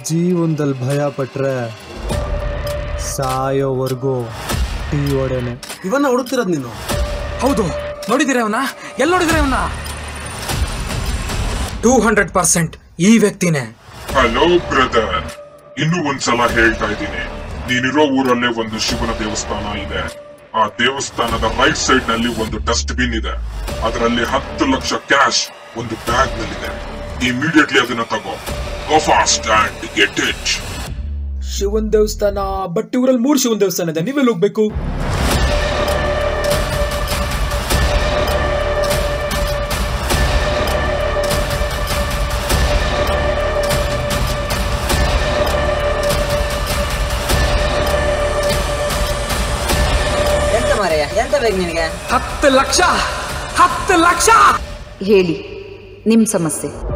ಜೀವನದಲ್ಲಿ ಭಯ ಪಟ್ರೆ ಸಾಯೋವರೆಗೂ ಟೀ ಒಡೆನೆ ಇವನ್ನ ಹುಡುಕ್ತಿರೋದು ನೀನು ಹೌದು ನೋಡಿದಿರ ಅವನ ಎಲ್ಲಿ ನೋಡಿದಿರ ಅವನ ಟೂ ಹಂಡ್ರೆಡ್ ಪರ್ಸೆಂಟ್ ಈ ವ್ಯಕ್ತಿನೇ ಹಲೋ ಬ್ರದರ್ ಇನ್ನೂ ಒಂದ್ಸಲ ಹೇಳ್ತಾ ಇದ್ದೀನಿ ನೀನಿರೋ ಊರಲ್ಲೇ ಒಂದು ಶಿವನ ದೇವಸ್ಥಾನ ಇದೆ ಆ ದೇವಸ್ಥಾನದ ರೈಟ್ ಸೈಡ್ ನಲ್ಲಿ ಒಂದು ಡಸ್ಟ್ ಬಿನ್ ಇದೆ ಅದರಲ್ಲಿ ಹತ್ತು ಲಕ್ಷ ಕ್ಯಾಶ್ ಒಂದು ಬ್ಯಾಗ್ ನಲ್ಲಿದೆ ಇಮಿಡಿಯೇಟ್ಲಿ ಅದನ್ನ ತಗೋ go fast and get it ಶಿವನ್ ದೇವಸ್ಥಾನ ಬಟ್ ಊರಲ್ಲಿ ಮೂರು ಶಿವನ್ ದೇವಸ್ಥಾನ ಇದೆ ನೀವೆಲ್ಲಿ ಹೋಗ್ಬೇಕು ಎಂತ ಮಾರಯ್ಯ ಎಂತ ಬೇಕು ನಿನಗೆ ಹತ್ತು ಲಕ್ಷ ಹತ್ತು ಲಕ್ಷ ಹೇಳಿ ನಿಮ್ಮ ಸಮಸ್ಯೆ